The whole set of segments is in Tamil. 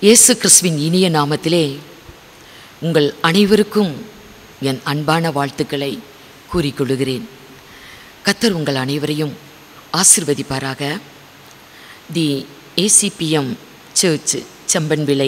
இயேசு கிறிஸ்துவின் இனிய நாமத்திலே உங்கள் அனைவருக்கும் என் அன்பான வாழ்த்துக்களை கூறிக்கொள்கிறேன் கத்தர் உங்கள் அனைவரையும் ஆசிர்வதிப்பாராக தி ஏசிபிஎம் சர்ச் செம்பன்விளை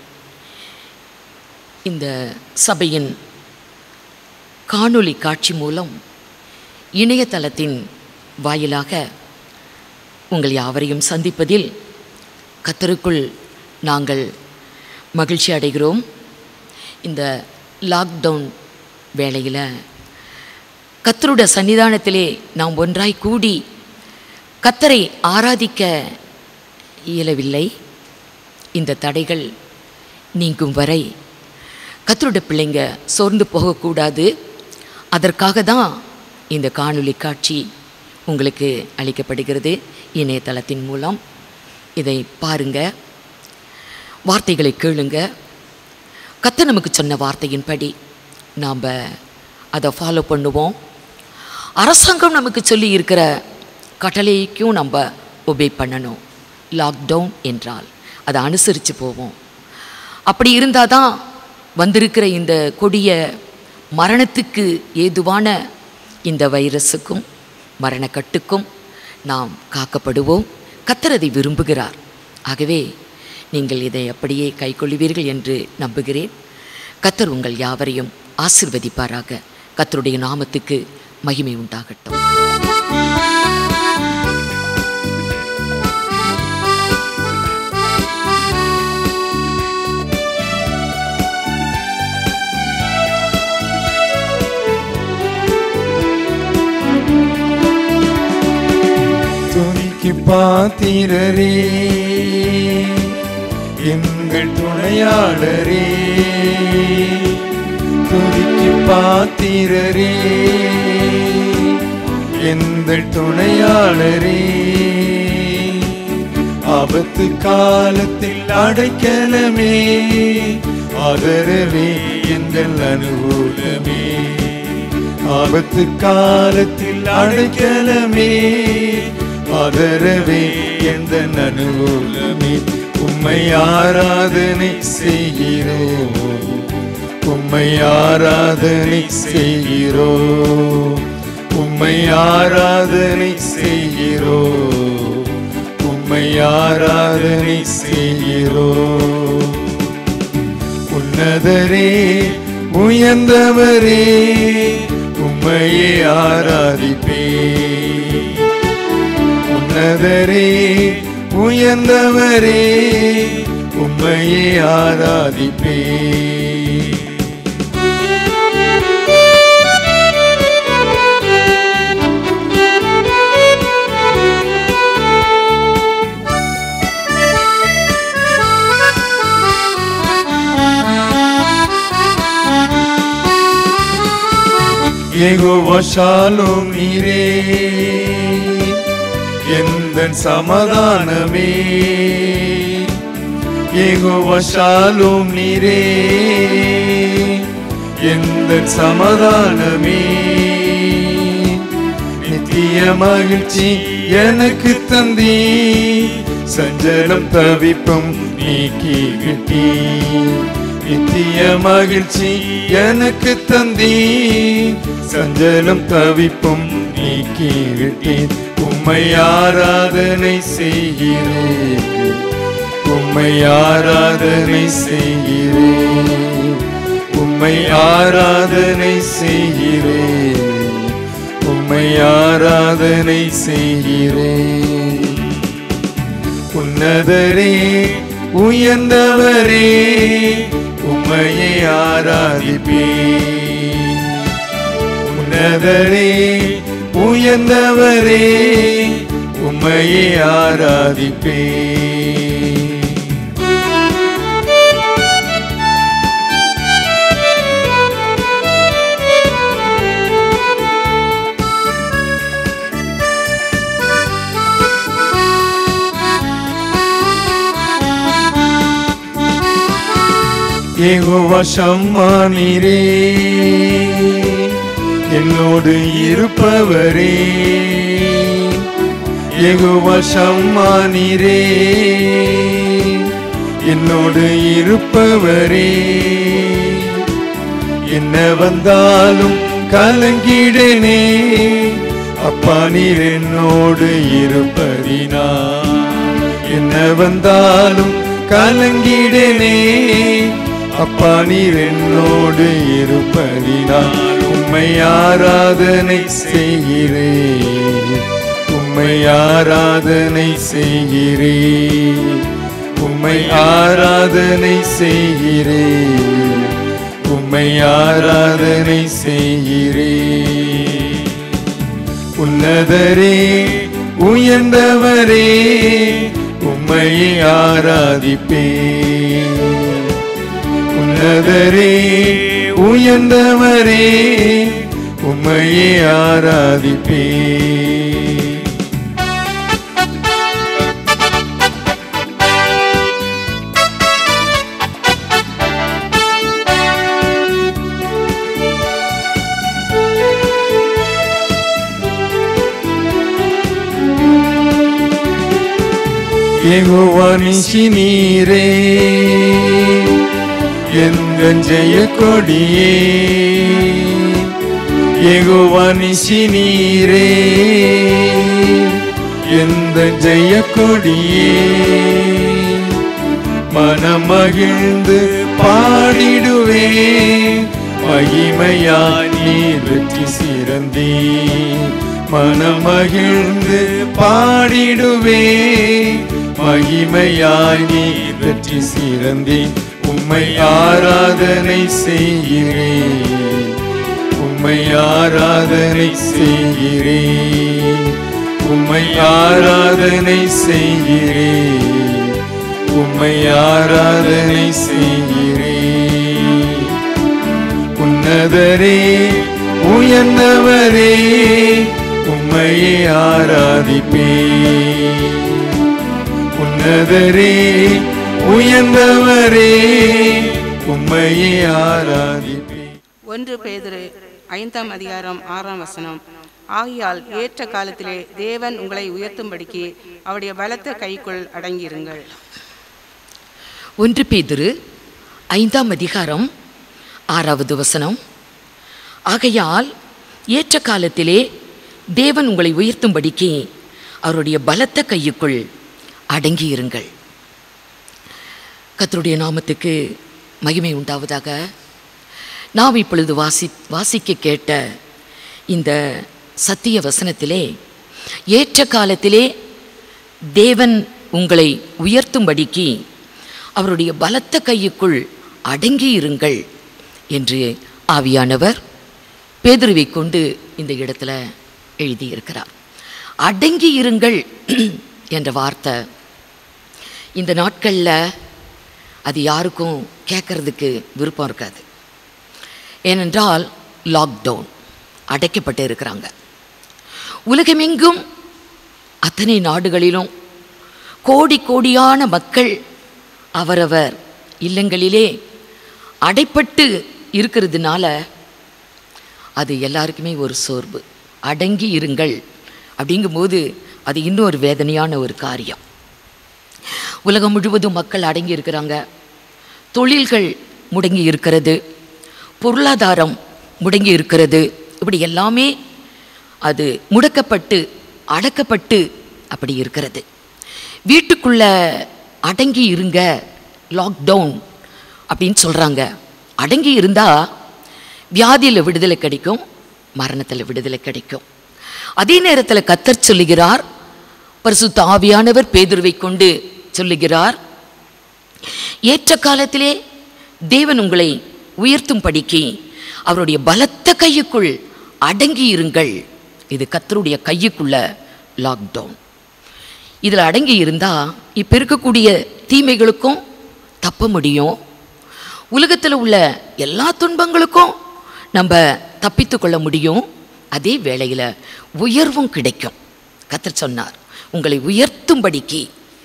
இந்த சபையின் காணொளி காட்சி மூலம் இணையதளத்தின் வாயிலாக உங்கள் யாவரையும் சந்திப்பதில் கத்தருக்குள் நாங்கள் மகிழ்ச்சி அடைகிறோம் இந்த லாக்டவுன் வேளையில் கத்தருடைய சன்னிதானத்திலே நாம் ஒன்றாய் கூடி கத்தரை ஆராதிக்க இயலவில்லை இந்த தடைகள் நீங்கும் வரை கத்தருடைய பிள்ளைங்க சோர்ந்து போகக்கூடாது அதற்காக தான் இந்த காணொளி காட்சி உங்களுக்கு அளிக்கப்படுகிறது இணையதளத்தின் மூலம் இதை பாருங்க வார்த்தைகளை கேளுங்க கத்த நமக்கு சொன்ன வார்த்தையின்படி நாம் அதை ஃபாலோ பண்ணுவோம் அரசாங்கம் நமக்கு சொல்லி இருக்கிற கட்டளைக்கும் நம்ம ஒபே பண்ணணும் லாக்டவுன் என்றால் அதை அனுசரித்து போவோம் அப்படி இருந்தால் தான் வந்திருக்கிற இந்த கொடிய மரணத்துக்கு ஏதுவான இந்த வைரஸுக்கும் மரணக்கட்டுக்கும் நாம் காக்கப்படுவோம் கத்தரதை விரும்புகிறார் ஆகவே நீங்கள் இதை அப்படியே கைக்கொள்வீர்கள் என்று நம்புகிறேன் கத்தர் உங்கள் யாவரையும் ஆசிர்வதிப்பாராக கத்தருடைய நாமத்துக்கு மகிமை உண்டாகட்டும் துணிக்கு பாத்திரரே எங்கள் துணையாளரே துணிக்கு பாத்திரரே எந்த துணையாளரே ஆபத்து காலத்தில் அடைக்கலமே ஆதரவே எங்கள் அனுகூலமே ஆபத்து காலத்தில் அடைக்கலமே ஆதரவே எந்த அனுகூலமே உம்மை ஆராதனை செய்கிறோம் உம்மை ஆராதனை செய்கிறோம் உம்மை ஆராதனை செய்கிறோம் உம்மை ஆராதனை செய்கிறோம் உன்னதரே உயர்ந்தவரே உம்மையே ஆராதிப்பே உன்னதரே உயர்ந்தவரே உம்மையே ஆராதிப்பே ஏகோவசாலும் நீரே எந்த சமாதானமே ஏகோவசாலும் நீரே எந்த சமாதானமே நித்திய மகிழ்ச்சி எனக்கு தந்தி சஞ்சலம் தவிப்பும் நீக்கி விட்டீ நித்திய மகிழ்ச்சி எனக்கு தந்தி சஞ்சலம் தவிப்பும் நீக்கி விட்டேன் உம்மை ஆராதனை செய்கிறேன் உம்மை ஆராதனை செய்கிறேன் உம்மை ஆராதனை செய்கிறேன் உம்மை ஆராதனை செய்கிறேன் உன்னதரே உயர்ந்தவரே உம்மையை ஆராதிப்பே உன்னதரே உயர்ந்தவரே உம்மையை ஆராதிப்பே ஏகோவசம்மா நீரே என்னோடு இருப்பவரே ஏகோவசம்மா நீரே என்னோடு இருப்பவரே என்ன வந்தாலும் கலங்கிடனே அப்பா நீர் என்னோடு இருப்பதினா என்ன வந்தாலும் கலங்கிடனே அப்பா நீர் என்னோடு இருப்பதினா உம்மை ஆராதனை செய்கிறேன் உம்மை ஆராதனை செய்கிறேன் உம்மை ஆராதனை செய்கிறேன் உம்மை ஆராதனை செய்கிறேன் உன்னதரே உயர்ந்தவரே உம்மையை ஆராதிப்பேன் உன்னதரே உயர்ந்தவரே உம்மையை ஆராதிப்பேன் யெகோவா நிசி நீரே எந்த ஜெய கொடியே யெகோவா நிசி நீரே எந்த ஜெய கொடியே மனமகிழ்ந்து பாடிடுவே மகிமையாய் நீர் வெற்றி சிறந்தே மனமகிழ்ந்து பாடிடுவே மகிமையாய் நீர் வெற்றி சிறந்தே உம்மை ஆராதனை செய்கிறேன் உம்மை ஆராதனை செய்கிறேன் உம்மை ஆராதனை செய்கிறேன் உம்மை ஆராதனை செய்கிறேன் உன்னதரே உயர்ந்தவரே உம்மையே ஆராதிப்பேன் உன்னதரே உயர்ந்தவரே உம்மையே ஆராதிப்பேன் ஒன்று பேதுரு ஐந்தாம் அதிகாரம் ஆறாம் வசனம் ஆகையால் ஏற்ற காலத்திலே தேவன் உங்களை உயர்த்தும்படிக்கு அவருடைய பலத்த கைக்குள் அடங்கியிருங்கள் ஒன்று பேதுரு ஐந்தாம் அதிகாரம் ஆறாவது வசனம் ஆகையால் ஏற்ற காலத்திலே தேவன் உங்களை உயர்த்தும்படிக்கு அவருடைய பலத்த கையுக்குள் அடங்கியிருங்கள் கர்த்தருடைய நாமத்துக்கு மகிமை உண்டாவதாக நாம் இப்பொழுது வாசி வாசிக்க கேட்ட இந்த சத்திய வசனத்திலே ஏற்ற காலத்திலே தேவன் உங்களை உயர்த்தும்படிக்கு அவருடைய பலத்த கையுக்குள் அடங்கி இருங்கள் என்று ஆவியானவர் பேதுருவை கொண்டு இந்த இடத்துல எழுதியிருக்கிறார் அடங்கி இருங்கள் என்ற வார்த்தை இந்த நாட்களில் அது யாருக்கும் கேட்கறதுக்கு விருப்பம் இருக்காது ஏனென்றால் லாக்டவுன் அடைக்கப்பட்டு இருக்கிறாங்க உலகமெங்கும் அத்தனை நாடுகளிலும் கோடி கோடியான மக்கள் அவரவர் இல்லங்களிலே அடைப்பட்டு இருக்கிறதுனால அது எல்லாருக்குமே ஒரு சோர்வு அடங்கி இருங்கள் அப்படிங்கும்போது அது இன்னொரு வேதனையான ஒரு காரியம் உலகம் முழுவதும் மக்கள் அடங்கி இருக்கிறாங்க தொழில்கள் முடங்கி இருக்கிறது பொருளாதாரம் முடங்கி இருக்கிறது இப்படி எல்லாமே அது முடக்கப்பட்டு அடக்கப்பட்டு அப்படி இருக்கிறது வீட்டுக்குள்ள அடங்கி இருங்க லாக்டவுன் அப்படின்னு சொல்கிறாங்க அடங்கி இருந்தால் வியாதியில் விடுதலை கிடைக்கும் மரணத்தில் விடுதலை கிடைக்கும் அதே நேரத்தில் கத்தர் சொல்லுகிறார் பரிசுத்த ஆவியானவர் பேதுருவை கொண்டு சொல்லுகிறார் ஏற்ற காலத்திலே தேவன் உங்களை உயர்த்தும் படிக்கு அவருடைய பலத்த கையுக்குள் அடங்கி இருங்கள் இது கத்தருடைய கையுக்குள்ள லாக்டவுன் இதில் அடங்கி இருந்தால் இப்போ இருக்கக்கூடிய தீமைகளுக்கும் தப்ப முடியும் உலகத்தில் உள்ள எல்லா துன்பங்களுக்கும் நம்ம தப்பித்து கொள்ள முடியும் அதே வேளையில் உயர்வும் கிடைக்கும் கத்தர் சொன்னார் உங்களை உயர்த்தும்படிக்கு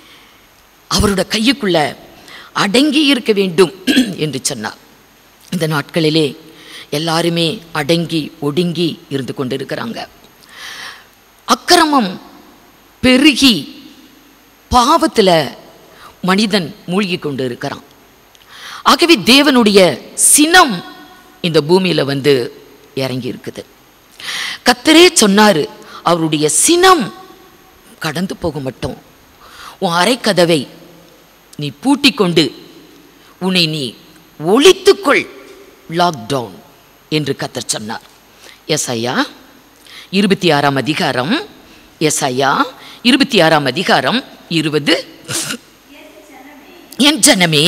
அவரோட கையுக்குள்ள அடங்கி இருக்க வேண்டும் என்று சொன்னார் இந்த நாட்களிலே எல்லாருமே அடங்கி ஒடுங்கி இருந்து கொண்டிருக்கிறாங்க அக்கிரமம் பெருகி பாவத்தில் மனிதன் மூழ்கி கொண்டு இருக்கிறான் ஆகவே தேவனுடைய சினம் இந்த பூமியில் வந்து இறங்கி இருக்குது கத்தரே சொன்னார் அவருடைய சினம் கடந்து போக மட்டும் உன் அறைக்கதவை நீ பூட்டிக் கொண்டு உன்னை நீ ஒழித்துக்கொள் லாக்டவுன் என்று கத்தர் சொன்னார் எஸ் ஐயா இருபத்தி ஆறாம் அதிகாரம் எஸ் ஐயா இருபத்தி ஆறாம் அதிகாரம் இருபது என் ஜனமே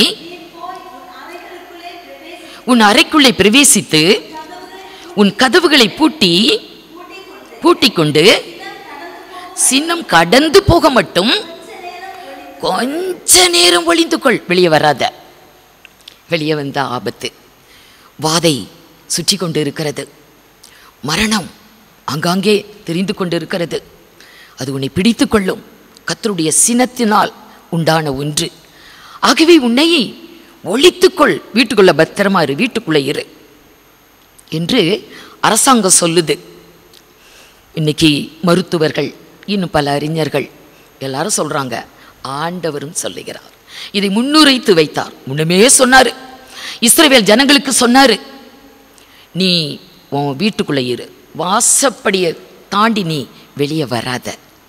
உன் அறைக்குள்ளே பிரவேசித்து உன் கதவுகளை பூட்டி பூட்டிக் கொண்டு சின்னம் கடந்து போக மட்டும் கொஞ்ச நேரம் ஒளிந்து கொள் வெளியே வராத வெளியே வந்த ஆபத்து வாதை சுற்றி கொண்டு இருக்கிறது மரணம் ஆங்காங்கே தெரிந்து கொண்டு இருக்கிறது அது உன்னை பிடித்து கொள்ளும் கத்தருடைய சினத்தினால் உண்டான ஒன்று ஆகவே உன்னை ஒழித்துக்கொள் வீட்டுக்குள்ள பத்திரமா இரு வீட்டுக்குள்ள இரு என்று அரசாங்கம் சொல்லுது இன்னைக்கு மருத்துவர்கள் இன்னும் பல அறிஞர்கள் எல்லாரும் சொல்றாங்க ஆண்டவரும் சொல்லுகிறார் இதை முன்னுரைத்து வைத்தார் முன்னமே சொன்னாரு இஸ்ரவேல் ஜனங்களுக்கு சொன்னாரு நீ உன் வீட்டுக்குள்ள இரு வாசப்படியை தாண்டி நீ வெளியே வராத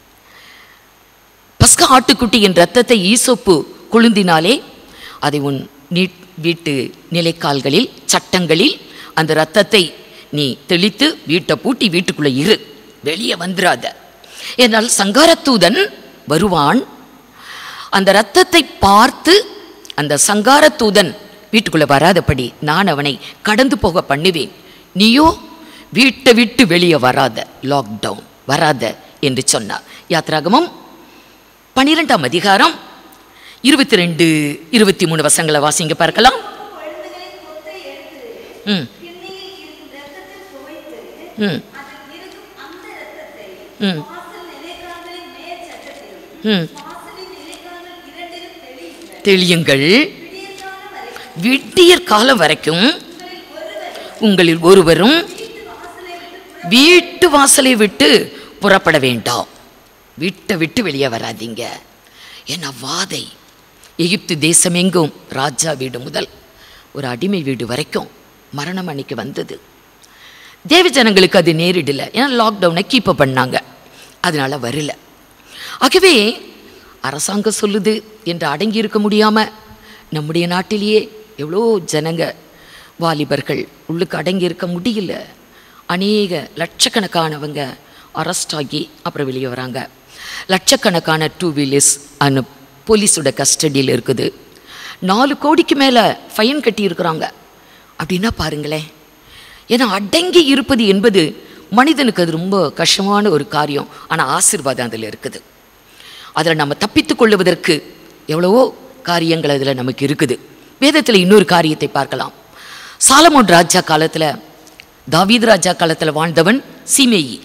பஸ்கா ஆட்டுக்குட்டியின் ரத்தத்தை ஈசோப்பு கொழுந்தினாலே அதை உன் நீ வீட்டு நிலைக்கால்களில் சட்டங்களில் அந்த ரத்தத்தை நீ தெளித்து வீட்டை பூட்டி வீட்டுக்குள்ள இரு வெளியே வந்துராத என்னால் சங்காரத்தூதன் வருவான் அந்த ரத்தத்தை பார்த்து அந்த சங்காரத்தூதன் வீட்டுக்குள்ள வராதபடி நான் அவனை கடந்து போக பண்ணுவேன் நீயோ வீட்டை விட்டு வெளியே வராத லாக்டவுன் வராத என்று சொன்னார் யாத்ராகமம் பனிரெண்டாம் அதிகாரம் இருபத்தி ரெண்டு இருபத்தி மூணு வசங்களை வாசிங்க பார்க்கலாம் ம் ம் ம் ம் தெளியுங்கள் விட்டியற் காலம் வரைக்கும் உங்களில் ஒருவரும் வீட்டு வாசலை விட்டு புறப்பட வேண்டாம் வீட்டை விட்டு வெளியே வராதீங்க ஏன்னா வாதை எகிப்து தேசமெங்கும் ராஜா வீடு முதல் ஒரு அடிமை வீடு வரைக்கும் மரணம் அன்னைக்கு வந்தது தேவ ஜனங்களுக்கு அது நேரிடல ஏன்னா லாக்டவுனை கீப் பண்ணாங்க அதனால வரல ஆகவே அரசாங்கம் சொல்லுது என்று அடங்கி இருக்க முடியாம நம்முடைய நாட்டிலேயே எவ்வளோ ஜனங்க வாலிபர்கள் உள்ளுக்கு அடங்கி இருக்க முடியல அநேக லட்சக்கணக்கானவங்க அரெஸ்ட் ஆகி அப்புறம் வெளியே வராங்க லட்சக்கணக்கான டூ வீலர்ஸ் அந்த போலீஸோட கஸ்டடியில் இருக்குது நாலு கோடிக்கு மேலே ஃபைன் கட்டி இருக்கிறாங்க அப்படின்னா பாருங்களேன் ஏன்னா அடங்கி இருப்பது என்பது மனிதனுக்கு அது ரொம்ப கஷ்டமான ஒரு காரியம் ஆனால் ஆசீர்வாதம் அதில் இருக்குது அதில் நம்ம தப்பித்துக் கொள்ளுவதற்கு எவ்வளவோ காரியங்கள் அதில் நமக்கு இருக்குது வேதத்தில் இன்னொரு காரியத்தை பார்க்கலாம் சாலமோன் ராஜா காலத்தில் தாவீது ராஜா காலத்தில் வாழ்ந்தவன் சீமேயி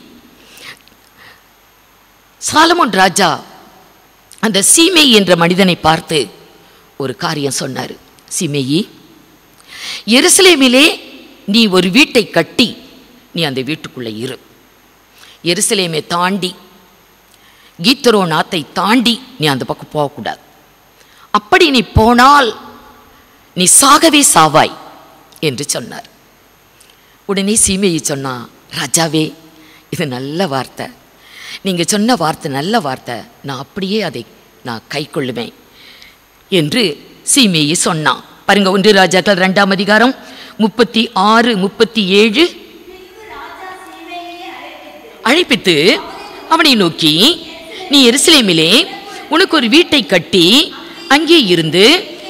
சாலமோன் ராஜா அந்த சீமை என்ற மனிதனை பார்த்து ஒரு காரியம் சொன்னார் சீமேயி எருசலேமிலே நீ ஒரு வீட்டை கட்டி நீ அந்த வீட்டுக்குள்ளே இரு எருசலேமை தாண்டி கீத்தரோ நாத்தை தாண்டி நீ அந்த பக்கம் போகக்கூடாது அப்படி நீ போனால் நீ சாகவே சாவாய் என்று சொன்னார் உடனே சீமையை சொன்னா ராஜாவே இது நல்ல வார்த்தை நீங்கள் சொன்ன வார்த்தை நல்ல வார்த்தை நான் அப்படியே அதை நான் கை கொள்ளுவேன் என்று சீமையை சொன்னான் பாருங்க ஒன்று ராஜாக்கள் ரெண்டாம் அதிகாரம் முப்பத்தி ஆறு முப்பத்தி ஏழு அழைப்பித்து அவனை நோக்கி நீ எருசலேமிலே உனக்கு ஒரு வீட்டை கட்டி அங்கே இருந்து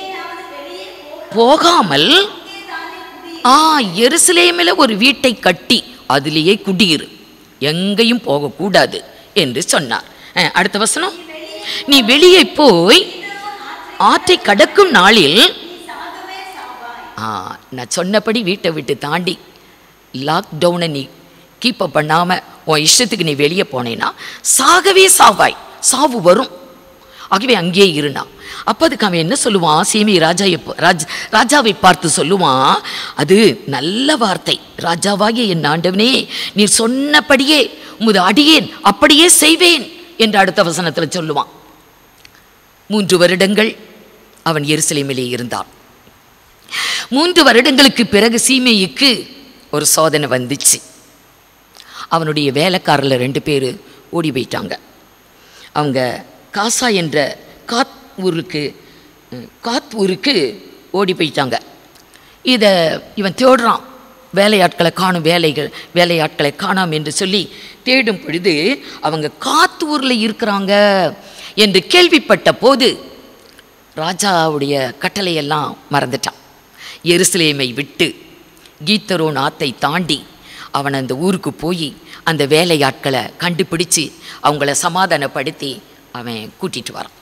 போகாமல் ஆ எருசலேமில் ஒரு வீட்டை கட்டி அதிலேயே குடியிரு எங்கேயும் போகக்கூடாது என்று சொன்னார் அஹ், அடுத்த வசனம் நீ வெளியே போய் ஆற்றை கடக்கும் நாளில் ஆ நான் சொன்னபடி வீட்டை விட்டு தாண்டி லாக்டவுனை நீ கீப் அப் பண்ணாமல் உன் இஷ்டத்துக்கு நீ வெளியே போனேன்னா சாகவே சாவாய் சாவு வரும் ஆகவே அங்கேயே இருந்தான் அப்போ அதுக்கு அவன் என்ன சொல்லுவான் சீமி ராஜா ராஜ் ராஜாவை பார்த்து சொல்லுவான் அது நல்ல வார்த்தை ராஜாவாகிய என் ஆண்டவனே நீர் சொன்னபடியே உமது அடியேன் அப்படியே செய்வேன் என்று அடுத்த வசனத்தில் சொல்லுவான் மூன்று வருடங்கள் அவன் எருசலேமிலே இருந்தான் மூன்று வருடங்களுக்கு பிறகு சீமேயுக்கு ஒரு சோதனை வந்துச்சு அவனுடைய வேலைக்காரரில் ரெண்டு பேர் ஓடி போயிட்டாங்க அவங்க காசா என்ற காத் ஊருக்கு ம், காத் ஊருக்கு ஓடி போயிட்டாங்க இதை இவன் தேடுறான் வேலையாட்களை காணும் வேலைகள் வேலையாட்களை காணாம் என்று சொல்லி தேடும் பொழுது அவங்க காத் ஊரில் இருக்கிறாங்க என்று கேள்விப்பட்ட போது ராஜாவுடைய கட்டளையெல்லாம் மறந்துட்டான் எருசலேமை விட்டு கீத்தரோன் ஆத்தை தாண்டி அவன் அந்த ஊருக்கு போய் அந்த வேலையாட்களை கண்டுபிடிச்சு அவங்கள சமாதானப்படுத்தி அவன் கூட்டிட்டு வரான்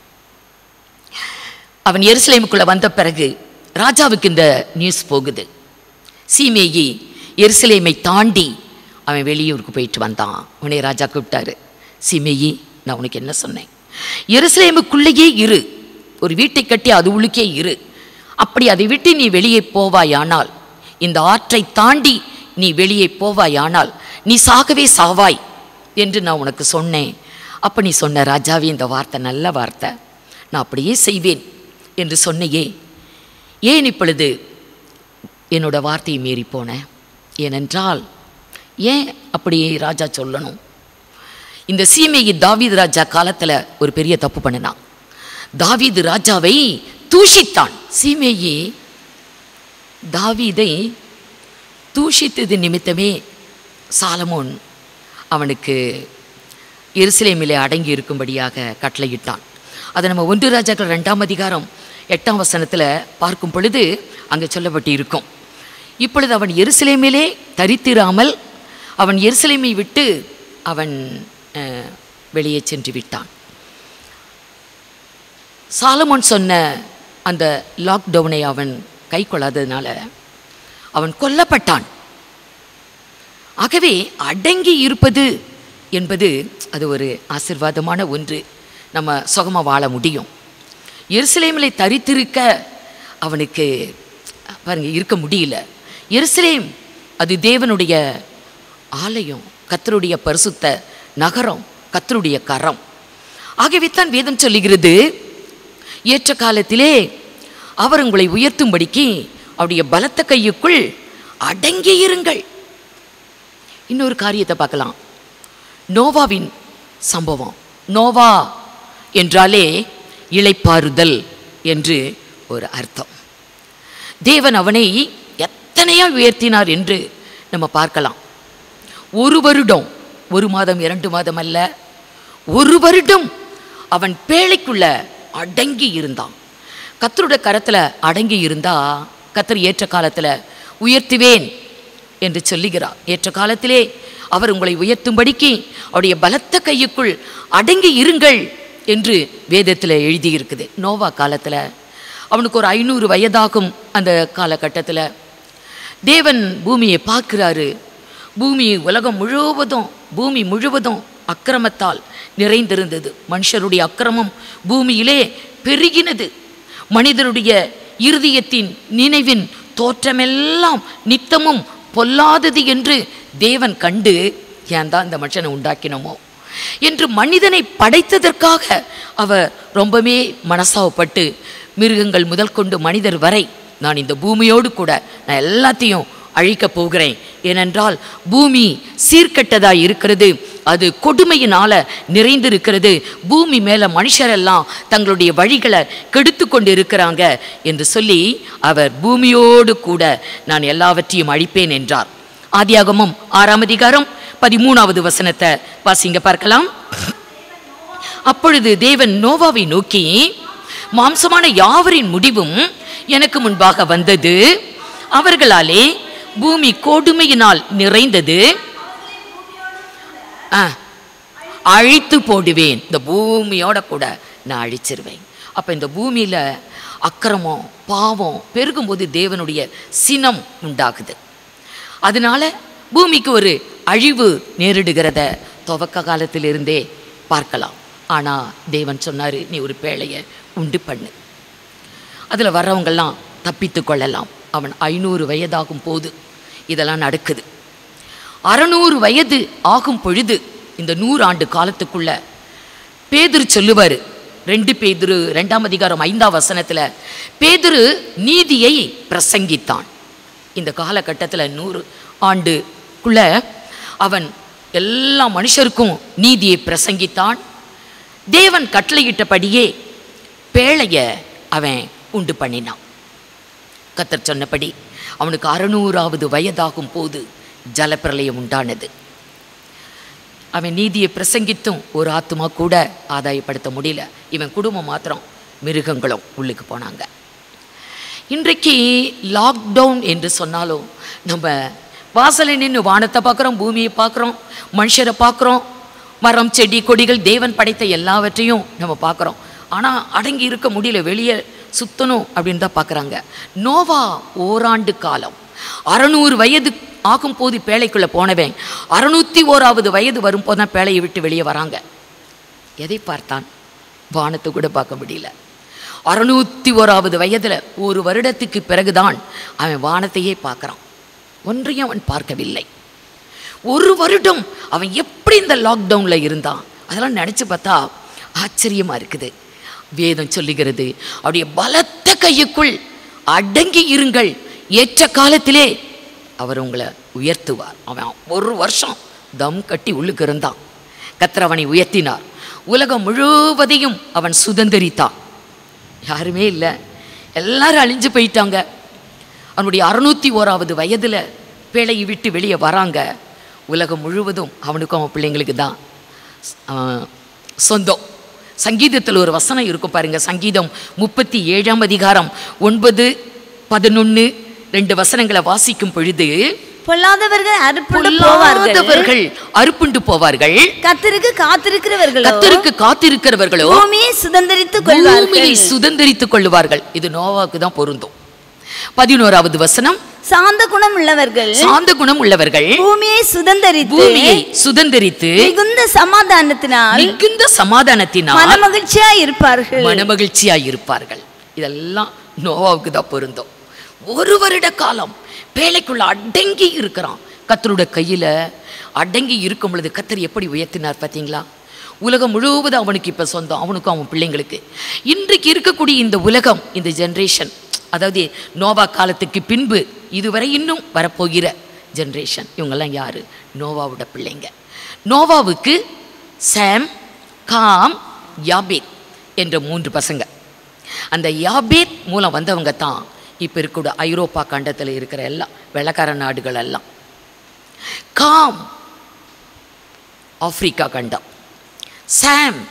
அவன் எருசலேமுக்குள்ள வந்த பிறகு ராஜாவுக்கு இந்த நியூஸ் போகுது சீமேயி எருசலேமை தாண்டி அவன் வெளியூருக்கு போயிட்டு வந்தான் உன்னை ராஜா கூப்பிட்டாரு சீமேயி நான் உனக்கு என்ன சொன்னேன் எருசலேமுக்குள்ளேயே இரு ஒரு வீட்டை கட்டி அது உள்ளுக்கே இரு அப்படி அதை விட்டு நீ வெளியே போவாயானால் இந்த ஆற்றை தாண்டி நீ வெளியே போவாயானால் நீ சாகவே சாவாய் என்று நான் உனக்கு சொன்னேன் அப்போ நீ சொன்ன ராஜாவே இந்த வார்த்தை நல்ல வார்த்தை நான் அப்படியே செய்வேன் என்று சொன்னையே ஏன் இப்பொழுது என்னோட வார்த்தையை மீறி போனேன் ஏனென்றால் ஏன் அப்படியே ராஜா சொல்லணும் இந்த சீமையை தாவீது ராஜா காலத்தில் ஒரு பெரிய தப்பு பண்ணினான் தாவீது ராஜாவை தூஷித்தான் சீமேயி தாவீதை தூஷித்தது நிமித்தமே சாலமோன் அவனுக்கு எருசலேமிலே அடங்கி இருக்கும்படியாக கட்டளையிட்டான் அதை நம்ம ஒன்று ராஜாக்கள் ரெண்டாம் அதிகாரம் எட்டாம் வசனத்தில் பார்க்கும் பொழுது அங்கே சொல்லப்பட்டு இருக்கும் இப்பொழுது அவன் எருசலேமிலே தரித்திராமல் அவன் எருசலேமை விட்டு அவன் அஹ், வெளியே சென்று விட்டான் சாலமோன் சொன்ன அந்த லாக்டவுனை அவன் கை கொள்ளாததுனால அவன் கொல்லப்பட்டான் ஆகவே அடங்கி இருப்பது என்பது அது ஒரு ஆசிர்வாதமான ஒன்று நம்ம சுகமாக வாழ முடியும் எருசலேமில் தரித்திருக்க அவனுக்கு பாருங்க இருக்க முடியல எருசலேம் அது தேவனுடைய ஆலயம் கத்தருடைய பரிசுத்த நகரம் கத்தருடைய கரம் ஆகவே தான் வேதம் சொல்லுகிறது ஏற்ற காலத்திலே அவர் உங்களை உயர்த்தும்படிக்கு அவருடைய பலத்த கையுக்குள் அடங்கி இருங்கள் இன்னொரு காரியத்தை பார்க்கலாம் நோவாவின் சம்பவம் நோவா என்றாலே இளைப்பாறுதல் என்று ஒரு அர்த்தம் தேவன் அவனை எத்தனையா உயர்த்தினார் என்று நம்ம பார்க்கலாம் ஒரு வருடம் ஒரு மாதம் இரண்டு மாதம் அல்ல ஒரு வருடம் அவன் பேழைக்குள்ள அடங்கி இருந்தான் கத்தருடைய கரத்தில் அடங்கி இருந்தா கத்தர் ஏற்ற காலத்தில் உயர்த்துவேன் என்று சொல்லுகிறார் ஏற்ற காலத்திலே அவர் உங்களை உயர்த்தும்படிக்கு அவருடைய பலத்த கையுக்குள் அடங்கி இருங்கள் என்று வேதத்தில் எழுதியிருக்குது நோவா காலத்தில் அவனுக்கு ஒரு ஐநூறு வயதாகும் அந்த காலகட்டத்தில் தேவன் பூமியை பார்க்கிறாரு பூமி உலகம் முழுவதும் பூமி முழுவதும் அக்கிரமத்தால் நிறைந்திருந்தது மனுஷருடைய அக்கிரமம் பூமியிலே பெருகினது மனிதனுடைய இருதயத்தின் நினைவின் தோற்றமெல்லாம் நித்தமும் பொல்லாதது என்று தேவன் கண்டு ஏன் தான் இந்த மனுஷனை உண்டாக்கினோமோ என்று மனிதனை படைத்ததற்காக அவர் ரொம்பவே மனசாவப்பட்டு மிருகங்கள் முதல் கொண்டு மனிதர் வரை நான் இந்த பூமியோடு கூட நான் எல்லாத்தையும் அழிக்கப் போகிறேன் ஏனென்றால் பூமி சீர்கெட்டதாய் இருக்கிறது அது கொடுமையினால நிறைந்திருக்கிறது பூமி மேல மனுஷரெல்லாம் தங்களுடைய வழிகளை கெடுத்து கொண்டு இருக்கிறாங்க என்று சொல்லி அவர் பூமியோடு கூட நான் எல்லாவற்றையும் அழிப்பேன் என்றார் ஆதியாகமம் ஆறாம் அதிகாரம் பதிமூணாவது வசனத்தை வாசிங்க பார்க்கலாம் அப்பொழுது தேவன் நோவாவை நோக்கி மாம்சமான யாவரின் முடிவும் எனக்கு முன்பாக வந்தது அவர்களாலே பூமி கொடுமையினால் நிறைந்தது ஆ, அழித்து போடுவேன் இந்த பூமியோட கூட நான் அழிச்சிருவேன் அப்போ இந்த பூமியில் அக்கிரமம் பாவம் பெருகும்போது தேவனுடைய சினம் உண்டாகுது அதனால பூமிக்கு ஒரு அழிவு நேரிடுகிறத துவக்க காலத்திலிருந்தே பார்க்கலாம் ஆனால் தேவன் சொன்னார் நீ ஒரு பேழையை உண்டு பண்ணு அதில் வர்றவங்கெல்லாம் தப்பித்து கொள்ளலாம் அவன் ஐநூறு வயதாகும் போது இதெல்லாம் நடக்குது அறநூறு வயது ஆகும் பொழுது இந்த நூறு ஆண்டு காலத்துக்குள்ள பேதுரு சொல்லுவார் ரெண்டு பேதுரு ரெண்டாம் அதிகாரம் ஐந்தாம் வசனத்தில் பேதுரு நீதியை பிரசங்கித்தான் இந்த காலகட்டத்தில் நூறு ஆண்டுக்குள்ள அவன் எல்லா மனுஷருக்கும் நீதியை பிரசங்கித்தான் தேவன் கட்டளையிட்டபடியே பேழைய அவன் உண்டு பண்ணினான் கத்தர் சொன்னபடி அவனுக்கு அறுநூறாவது வயதாகும் போது ஜலப்பிரளயம் உண்டானது அவன் நீதியை பிரசங்கித்தும் ஒரு ஆத்துமா கூட ஆதாயப்படுத்த முடியல இவன் குடும்பம் மாத்திரம் மிருகங்களும் உள்ளுக்கு போனாங்க இன்றைக்கு லாக்டவுன் என்று சொன்னாலும் நம்ம வாசலை நின்று வானத்தை பார்க்குறோம் பூமியை பார்க்குறோம் மனுஷரை பார்க்குறோம் மரம் செடி கொடிகள் தேவன் படைத்த எல்லாவற்றையும் நம்ம பார்க்குறோம் ஆனால் அடங்கி இருக்க முடியல வெளியே சுத்தணும் அப்படின்னு தான் பார்க்குறாங்க நோவா ஓராண்டு காலம் அறநூறு வயது ஆகும் போது பேழைக்குள்ளே போனவன் அறுநூத்தி ஓராவது வயது வரும்போது தான் பேழையை விட்டு வெளியே வராங்க எதை பார்த்தான் வானத்தை கூட பார்க்க முடியல அறுநூத்தி ஓராவது வயதில் ஒரு வருடத்துக்கு பிறகுதான் அவன் வானத்தையே பார்க்குறான் ஒன்றையும் அவன் பார்க்கவில்லை ஒரு வருடம் அவன் எப்படி இந்த லாக்டவுனில் இருந்தான் அதெல்லாம் நினச்சி பார்த்தா ஆச்சரியமாக இருக்குது வேதம் சொல்லுகிறது அவருடைய பலத்த கையுக்குள் அடங்கி இருங்கள் ஏற்ற காலத்திலே அவர் உங்களை உயர்த்துவார் அவன் ஒரு வருஷம் தம் கட்டி உள்ளுக்கு இருந்தான் கத்தர் அவனை உயர்த்தினார் உலகம் முழுவதையும் அவன் சுதந்திரித்தான் யாருமே இல்லை எல்லாரும் அழிஞ்சு போயிட்டாங்க அவனுடைய அறுநூத்தி ஓராவது வயதில் பேழையை விட்டு வெளியே வராங்க உலகம் முழுவதும் அவனுக்கும் அவன் பிள்ளைங்களுக்கு தான் அவன் சொந்தம் சங்கீதத்தில் ஒரு வசனம் இருக்கும் பாருங்க சங்கீதம் முப்பத்தி ஏழாம் அதிகாரம் ஒன்பது பதினொன்று ரெண்டு வசனங்களை வாசிக்கும் பொழுது பொல்லாதவர்கள் அறுப்புண்டு போவார்கள் பொல்லாதவர்கள் அறுப்புண்டு போவார்கள் கத்தருக்கு காத்திருக்கிறவர்களோ கத்தருக்கு காத்திருக்கிறவர்களோ பூமியை சுதந்திரித்துக் பூமியை கொள்வார்கள் சுதந்திரித்துக் கொள்ளுவார்கள் இது நோவாவுக்கு தான் பொருந்தும் பதினோராவது வசனம் சாந்த குணம் உள்ளவர்கள் சாந்த குணம் உள்ளவர்கள் பூமியை சுதந்தரித்து பூமியை சுதந்திரித்து மிகுந்த சமாதானத்தினால் மிகுந்த சமாதானத்தினால் மனமகிழ்ச்சியா இருப்பார்கள் மனமகிழ்ச்சியாய் இருப்பார்கள் இதெல்லாம் நோவாவுக்கு தான் பொருந்தும் ஒரு வருட காலம் பேழைக்குள்ள அடங்கி இருக்கிறான் கத்தருடைய கையில அடங்கி இருக்கும் பொழுது கத்தர் எப்படி உயர்த்தினார் பார்த்தீங்களா உலகம் முழுவதும் அவனுக்கு இப்போ சொந்தம் அவனுக்கும் அவன் பிள்ளைங்களுக்கு இன்றைக்கு இருக்கக்கூடிய இந்த உலகம் இந்த ஜென்ரேஷன் அதாவது நோவா காலத்துக்கு பின்பு இதுவரை இன்னும் வரப்போகிற ஜென்ரேஷன் இவங்கெல்லாம் யாரு நோவாவோட பிள்ளைங்க நோவாவுக்கு சாம் காம் யாபேத் என்ற மூன்று பசங்க அந்த யாபேத் மூலம் வந்தவங்க தான் இப்போ இருக்கக்கூடிய ஐரோப்பா கண்டத்தில் இருக்கிற எல்லாம் வெள்ளக்கார நாடுகள் எல்லாம் காம் ஆப்பிரிக்கா கண்டம் சாம்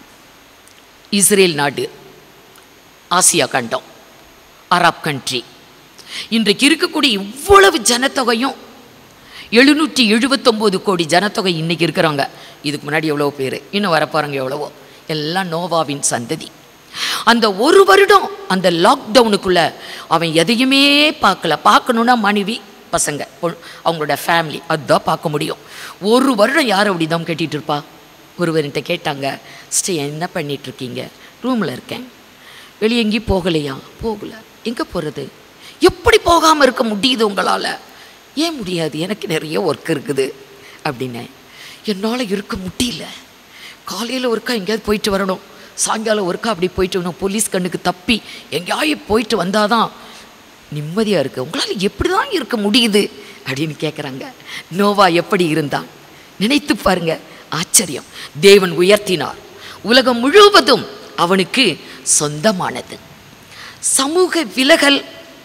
இஸ்ரேல் நாடு ஆசியா கண்டம் அரப் கண்ட்ரி இன்றைக்கு இருக்கக்கூடிய இவ்வளவு ஜனத்தொகையும் எழுநூற்றி எழுபத்தொம்போது கோடி ஜனத்தொகை இன்னைக்கு இருக்கிறாங்க இதுக்கு முன்னாடி எவ்வளோ பேர் இன்னும் வரப்போகிறாங்க எவ்வளவோ எல்லாம் நோவாவின் சந்ததி அந்த ஒரு வருடம் அந்த லாக்டவுனுக்குள்ள அவன் எதையுமே பார்க்கல பார்க்கணுன்னா மனைவி பசங்க பொ- அவங்களோட ஃபேமிலி அதுதான் பார்க்க முடியும் ஒரு வருடம் யார் அப்படி தான் கேட்டுட்டு இருப்பா ஒருவர்கிட்ட கேட்டாங்க ஸ்டே என்ன பண்ணிட்டு இருக்கீங்க ரூமில் இருக்கேன் வெளியே எங்கேயும் போகலையா போகல எங்கே போகிறது எப்படி போகாமல் இருக்க முடியுது உங்களால் ஏன் முடியாது எனக்கு நிறைய ஒர்க் இருக்குது அப்படின்னேன் என்னால் இருக்க முடியல காலையில் ஒருக்கா எங்கேயாவது போயிட்டு வரணும் சாயங்காலம் ஒருக்கா அப்படி போயிட்டு வரணும் போலீஸ் கண்ணுக்கு தப்பி எங்கேயாவது போயிட்டு வந்தால் தான் நிம்மதியாக இருக்குது உங்களால் எப்படி தான் இருக்க முடியுது அப்படின்னு கேட்குறாங்க நோவா எப்படி இருந்தான் நினைத்து பாருங்க ஆச்சரியம் தேவன் உயர்த்தினார் உலகம் முழுவதும் அவனுக்கு சொந்தமானது சமூக விலகல்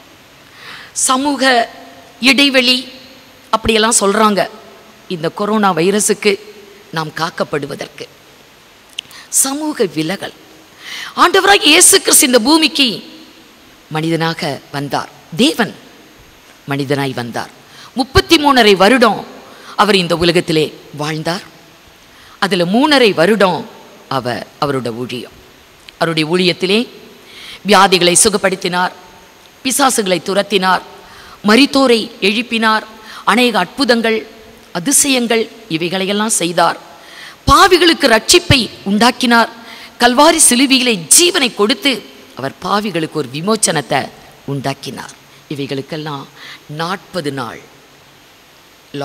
சமூக இடைவெளி அப்படியெல்லாம் சொல்கிறாங்க இந்த கொரோனா வைரஸுக்கு நாம் காக்கப்படுவதற்கு சமூக விலகல் ஆண்டவராக இயேசு கிறிஸ்து இந்த பூமிக்கு மனிதனாக வந்தார் தேவன் மனிதனாய் வந்தார் முப்பத்தி மூணரை வருடம் அவர் இந்த உலகத்திலே வாழ்ந்தார் அதில் மூணரை வருடம் அவர் அவரோட ஊழியம் அவருடைய ஊழியத்திலே வியாதிகளை சுகப்படுத்தினார் பிசாசுகளை துரத்தினார் மரித்தோரை எழுப்பினார் அநேக அற்புதங்கள் அதிசயங்கள் இவைகளையெல்லாம் செய்தார் பாவிகளுக்கு ரட்சிப்பை உண்டாக்கினார் கல்வாரி சிலுவையிலே ஜீவனை கொடுத்து அவர் பாவிகளுக்கு ஒரு விமோச்சனத்தை உண்டாக்கினார் இவைகளுக்கெல்லாம் நாற்பது நாள்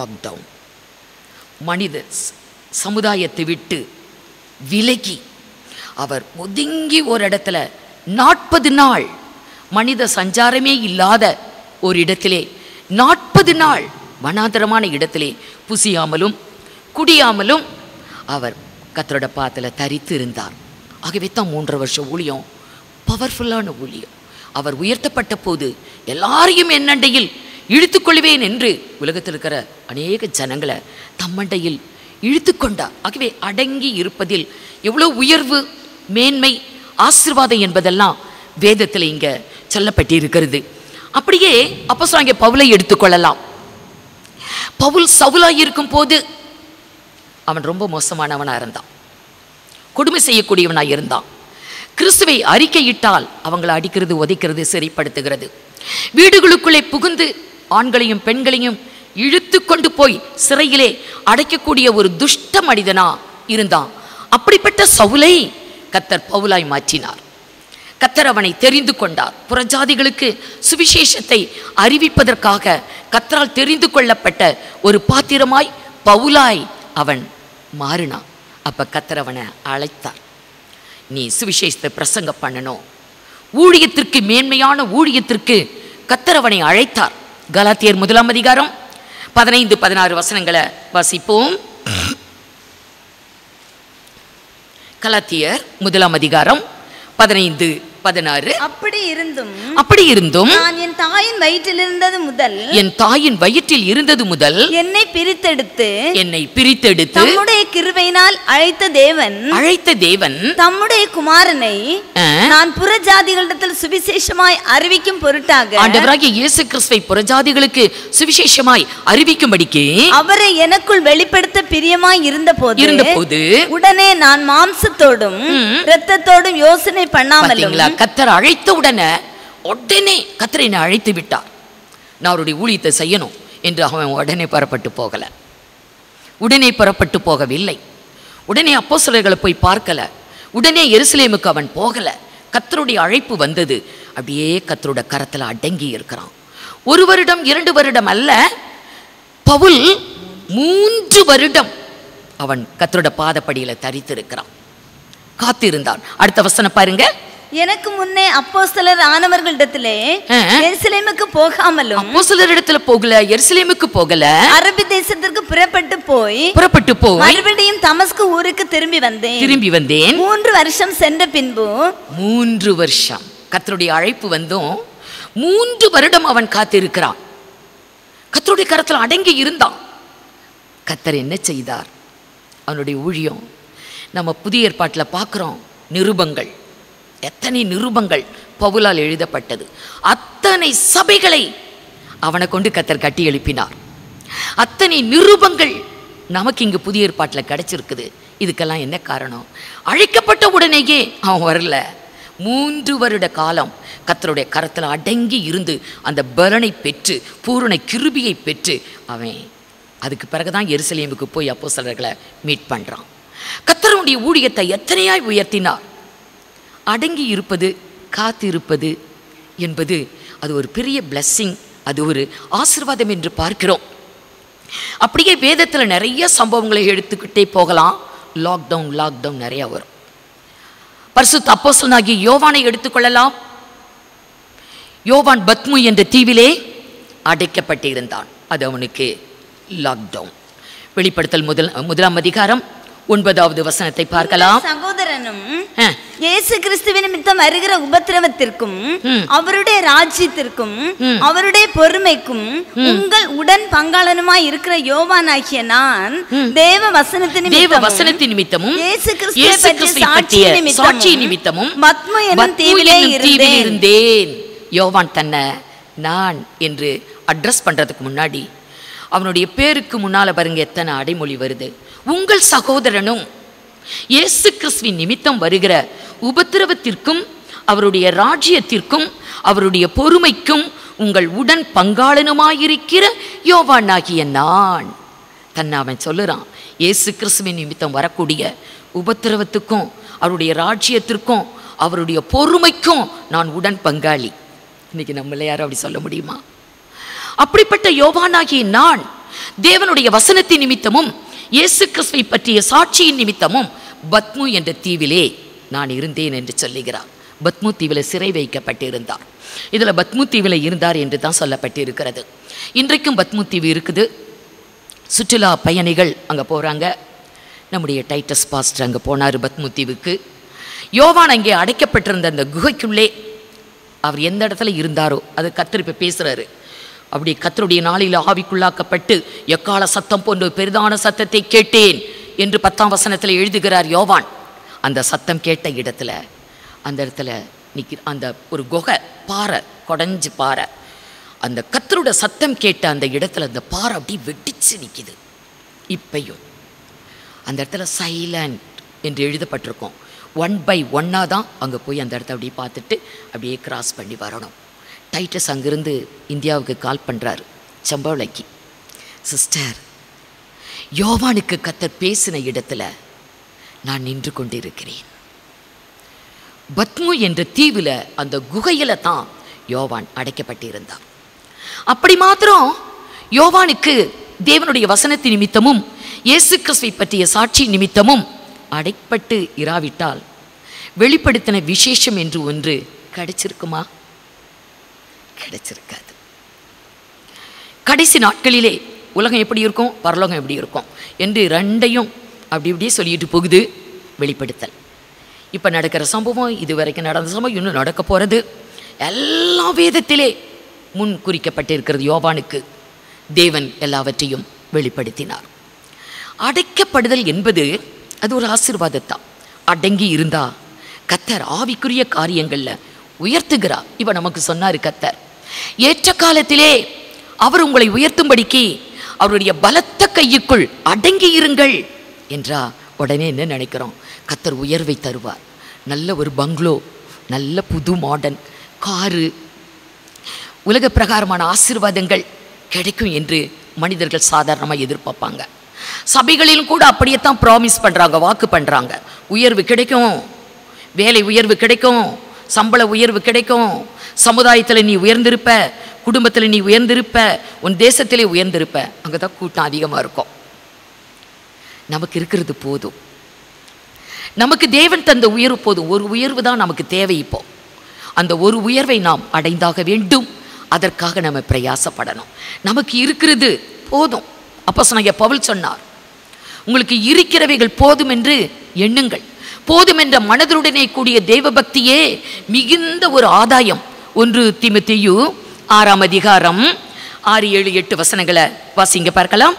லாக்டவுன் மனித ஸ்- சமுதாயத்தை விட்டு விலகி அவர் ஒதுங்கி ஒரு இடத்துல நாற்பது நாள் மனித சஞ்சாரமே இல்லாத ஒரு இடத்திலே நாற்பது நாள் வனாந்தரமான இடத்திலே புசியாமலும் குடியாமலும் அவர் கத்தரோட பாத்துல தரித்து இருந்தார் ஆகவே தான் மூன்றரை வருஷம் ஊழியம் பவர்ஃபுல்லான ஊழியம் அவர் உயர்த்தப்பட்ட போது எல்லாரையும் என்னண்டையில் இழுத்துக்கொள்வேன் என்று உலகத்தில் இருக்கிற அநேக ஜனங்களை தம்மண்டையில் இழுத்துக்கொண்டார் ஆகவே அடங்கி இருப்பதில் எவ்வளோ உயர்வு மேன்மை ஆசீர்வாதம் என்பதெல்லாம் வேதத்தில் இங்க சொல்லப்பட்டிருக்கிறது அப்படியே அப்போ அங்கே பவுலை எடுத்துக்கொள்ளலாம் பவுல் சவுலாய் இருக்கும் போது அவன் ரொம்ப மோசமானவனா இருந்தான் கொடுமை செய்யக்கூடியவனாய் இருந்தான் கிறிஸ்துவை அறிக்கையிட்டால் அவங்களை அடிக்கிறது உதைக்கிறது சிறைப்படுத்துகிறது வீடுகளுக்குள்ளே புகுந்து ஆண்களையும் பெண்களையும் இழுத்து கொண்டு போய் சிறையிலே அடைக்கக்கூடிய ஒரு துஷ்ட மனிதனா இருந்தான் அப்படிப்பட்ட சவுலை கத்தர் பவுலாய் மாற்றினார் கத்தர் அவனை தெரிந்து கொண்டார் புறஜாதிகளுக்கு சுவிசேஷத்தை அறிவிப்பதற்காக கத்தரால் தெரிந்து கொள்ளப்பட்ட ஒரு பாத்திரமாய் பவுலாய் அவன் மாறினான் அப்ப கத்தர் அவனை அழைத்தார் நீ சுவிசேஷத்தை பிரசங்க பண்ணணும் ஊழியத்திற்கு மேன்மையான ஊழியத்திற்கு கத்தர் அவனை அழைத்தார் கலாத்தியர் முதலாம் அதிகாரம் பதினைந்து பதினாறு வசனங்களை வாசிப்போம் கலாத்தியர் முதலாம் அதிகாரம் பதினைந்து பதினாறு அப்படி இருந்தும் அப்படி இருந்தும் நான் என் தாயின் வயிற்றில் இருந்தது முதல் என் தாயின் வயிற்றில் இருந்தது முதல் என்னை பிரித்தெடுத்து என்னை பிரித்தெடுத்து தம்முடைய கிருபையினால் அழைத்த தேவன் அழைத்த தேவன் தம்முடைய குமாரனை ஆ, நான் புறஜாதிகளிடத்தில் சுவிசேஷமாய் அறிவிக்கும் பொருட்டாக ஆண்டவராகிய இயேசு கிறிஸ்துவை புறஜாதிகளுக்கு சுவிசேஷமாய் அறிவிக்கும்படிக்கு அவரை எனக்குள் வெளிப்படுத்த பிரியமாய் இருந்தபோது இருந்தபோது உடனே நான் மாம்சத்தோடும் இரத்தத்தோடும் யோசனை பண்ணாமலும் பாத்தீங்களா கத்தர் அழைத்த உடனே உடனே கத்தர் என்னை அழைத்து விட்டார் நான் அவருடைய ஊழியத்தை செய்யணும் என்று அவன் உடனே புறப்பட்டு போகல உடனே புறப்பட்டு போகவில்லை உடனே அப்போஸ்தலர்களை போய் பார்க்கல உடனே எருசலேமுக்கு அவன் போகல கத்தருடைய அழைப்பு வந்தது அப்படியே கத்தரோட கரத்துல அடங்கி இருக்கிறான் ஒரு வருடம் இரண்டு வருடம் அல்ல பவுல் மூன்று வருடம் அவன் கத்தரோட பாதப்படியில தரித்திருக்கிறான் காத்திருந்தான் அடுத்த வசனம் பாருங்க எனக்கு முன்னே அப்போஸ்தலர் ஆனவர்களிடத்திலே ஆ. எருசலேமுக்கு போகாமலும் அப்போ சிலர் இடத்துல போகல எருசலேமுக்கு போகல அரபி தேசத்திற்கு புறப்பட்டு போய் புறப்பட்டு போய் மறுபடியும் தமஸ்கு ஊருக்கு திரும்பி வந்தேன் திரும்பி வந்தேன் மூன்று வருஷம் சென்ற பின்பு மூன்று வருஷம் கத்தருடைய அழைப்பு வந்தும் மூன்று வருடம் அவன் காத்திருக்கிறான் கத்தருடைய கரத்துல அடங்கி இருந்தான் கத்தர் என்ன செய்தார் அவனுடைய ஊழியம் நம்ம புதிய ஏற்பாட்டில் பார்க்குறோம் நிருபங்கள் எத்தனை நிருபங்கள் பவுலால் எழுதப்பட்டது அத்தனை சபைகளை அவனை கொண்டு கத்தர் கட்டி எழுப்பினார் அத்தனை நிருபங்கள் நமக்கு இங்கு புதிய ஏற்பாட்டில் கிடைச்சிருக்குது இதுக்கெல்லாம் என்ன காரணம் அழைக்கப்பட்ட உடனேயே அவன் வரல மூன்று வருட காலம் கத்தருடைய கரத்தில் அடங்கி இருந்து அந்த பலனை பெற்று பூரண கிருபியை பெற்று அவன் அதுக்கு பிறகுதான் எருசலேமுக்கு போய் அப்போஸ்தலர்களை மீட் பண்றான் கத்தருடைய ஊழியத்தை எத்தனையாய் உயர்த்தினார் அடங்கி இருப்பது காத்திருப்பது என்பது அது ஒரு பெரிய blessing அது ஒரு ஆசீர்வாதம் என்று பார்க்கிறோம் அப்படியே வேதத்தில் நிறைய சம்பவங்களை எடுத்துக்கிட்டே போகலாம் லாக்டவுன் லாக்டவுன் நிறைய வரும் பரிசுத்த அப்போஸ்தலனாகிய யோவானை எடுத்துக்கொள்ளலாம் யோவான் பத்மு என்ற தீவிலே அடைக்கப்பட்டிருந்தான் அது அவனுக்கு லாக்டவுன் வெளிப்படுத்தல் முதல் முதலாம் அதிகாரம் ஒன்பதாவது வசனத்தை பார்க்கலாம் சகோதரனும் ஆ, இயேசு கிறிஸ்துவின் நிமித்தம் வருகிற உபத்திரவத்திற்கும் ம். அவருடைய ராஜ்யத்திற்கும் ம். அவருடைய பொறுமைக்கும் உங்கள் உடன் பங்காளனுமாய் இருக்கிற யோவானாகிய நான் தேவ வசனத்தின் தேவ நிமித்தமும் வசனத்தின் நிமித்தமும் இயேசு கிறிஸ்துவை இயேசு பற்றிய கிறிஸ்துவை சாட்சி பற்றிய நிமித்தமும் சாட்சி நிமித்தமும் மத்மு என்னும் மத்மு தீவிலே என்னும் தீவில் இருந்தேன். இருந்தேன் யோவான் தன்னை நான் என்று அட்ரஸ் பண்றதுக்கு முன்னாடி அவனுடைய பேருக்கு முன்னால பாருங்க எத்தனை அடைமொழி வருது உங்கள் சகோதரனும் இயேசு கிறிஸ்துவின் நிமித்தம் வருகிற உபத்திரவத்திற்கும் அவருடைய ராஜ்யத்திற்கும் அவருடைய பொறுமைக்கும் உங்கள் உடன் பங்காளனுமாயிருக்கிற யோவானாகிய நான் தன்னை அவன் சொல்லுறான் இயேசு கிறிஸ்துவின் நிமித்தம் வரக்கூடிய உபத்திரவத்துக்கும் அவருடைய ராஜ்யத்திற்கும் அவருடைய பொறுமைக்கும் நான் உடன் பங்காளி இன்னைக்கு நம்மள யாரும் அப்படி சொல்ல முடியுமா அப்படிப்பட்ட யோவானாகிய நான் தேவனுடைய வசனத்தின் நிமித்தமும் இயேசு கிறிஸ்துவை பற்றிய சாட்சியின் நிமித்தமும் பத்மு என்ற தீவிலே நான் இருந்தேன் என்று சொல்லுகிறார் பத்மு தீவில் சிறை வைக்கப்பட்டிருந்தார் இதில் பத்மு தீவில் இருந்தார் என்று தான் சொல்லப்பட்டிருக்கிறது இன்றைக்கும் பத்மு தீவு இருக்குது சுற்றுலா பயணிகள் அங்கே போகிறாங்க நம்முடைய டைட்டஸ் பாஸ்டர் அங்கே போனார் பத்மு தீவுக்கு யோவான் அங்கே அடைக்கப்பட்டிருந்த அந்த குகைக்குள்ளே அவர் எந்த இடத்துல இருந்தாரோ அது கத்தர் இப்போ பேசுகிறாரு அப்படி கத்தருடைய நாளில் ஆவிக்குள்ளாக்கப்பட்டு எக்கால சத்தம் போன்ற பெரிதான சத்தத்தை கேட்டேன் என்று பத்தாம் வசனத்தில் எழுதுகிறார் யோவான் அந்த சத்தம் கேட்ட இடத்துல அந்த இடத்துல நிற்கிற அந்த ஒரு குகை பாறை கொடைஞ்சு பாறை அந்த கத்தரோட சத்தம் கேட்ட அந்த இடத்துல அந்த பாறை அப்படி வெடிச்சு நிற்கிது இப்பையும் அந்த இடத்துல சைலண்ட் என்று எழுதப்பட்டிருக்கும் ஒன் பை ஒன்னாக தான் அங்கே போய் அந்த இடத்த அப்படியே பார்த்துட்டு அப்படியே கிராஸ் பண்ணி வரணும் டைட்டஸ் அங்கிருந்து இந்தியாவுக்கு கால் பண்ணுறாரு செம்பவளைக்கு சிஸ்டர் யோவானுக்கு கத்தர் பேசின இடத்துல நான் நின்று கொண்டிருக்கிறேன் பத்மு என்ற தீவில் அந்த குகையில் தான் யோவான் அடைக்கப்பட்டிருந்தான் அப்படி மாத்திரம் யோவானுக்கு தேவனுடைய வசனத்தின் நிமித்தமும் இயேசு கிறிஸ்துவை பற்றிய சாட்சி நிமித்தமும் அடைப்பட்டு இராவிட்டால் வெளிப்படுத்தின விசேஷம் என்று ஒன்று கிடைச்சிருக்குமா கிடைச்சிருக்காது கடைசி நாட்களிலே உலகம் எப்படி இருக்கும் பரலோகம் எப்படி இருக்கும் என்று ரெண்டையும் அப்படி இப்படியே சொல்லிட்டு போகுது வெளிப்படுத்தல் இப்போ நடக்கிற சம்பவம் இது வரைக்கும் நடந்த சம்பவம் இன்னும் நடக்க போகிறது எல்லா வேதத்திலே முன் குறிக்கப்பட்டிருக்கிறது யோவானுக்கு தேவன் எல்லாவற்றையும் வெளிப்படுத்தினார் அடைக்கப்படுதல் என்பது அது ஒரு ஆசீர்வாதத்தான் அடங்கி இருந்தா கத்தர் ஆவிக்குரிய காரியங்களில் உயர்த்துகிறார் இவ நமக்கு சொன்னார் கத்தர் ஏற்ற காலத்திலே அவர் உங்களை உயர்த்தும்படிக்கு அவருடைய பலத்த கையுக்குள் அடங்கி இருங்கள் என்றா உடனே என்ன நினைக்கிறோம் கத்தர் உயர்வை தருவார் நல்ல ஒரு பங்களோ நல்ல புது மாடர்ன் காரு உலக பிரகாரமான ஆசீர்வாதங்கள் கிடைக்கும் என்று மனிதர்கள் சாதாரணமாக எதிர்பார்ப்பாங்க சபைகளிலும் கூட அப்படியே தான் ப்ராமிஸ் பண்ணுறாங்க வாக்கு பண்ணுறாங்க உயர்வு கிடைக்கும் வேலை உயர்வு கிடைக்கும் சம்பள உயர்வு கிடைக்கும் சமுதாயத்தில் நீ உயர்ந்திருப்ப குடும்பத்தில் நீ உயர்ந்திருப்ப உன் தேசத்திலே உயர்ந்திருப்ப அங்கே தான் கூட்டம் அதிகமாக இருக்கும் நமக்கு இருக்கிறது போதும் நமக்கு தேவன் தந்த உயர்வு போதும் ஒரு உயர்வு தான் நமக்கு தேவை இப்போ அந்த ஒரு உயர்வை நாம் அடைந்தாக வேண்டும் அதற்காக நம்ம பிரயாசப்படணும் நமக்கு இருக்கிறது போதும் அப்போ சொன்ன பவுல் சொன்னார் உங்களுக்கு இருக்கிறவைகள் போதும் என்று எண்ணுங்கள் போதும் என்ற மனதுடனே கூடிய தெய்வ பக்தியே மிகுந்த ஒரு ஆதாயம் ஒன்று திமுத்தையு ஆறாம் அதிகாரம் ஆறு ஏழு எட்டு வசனங்களை வாசிங்க பார்க்கலாம்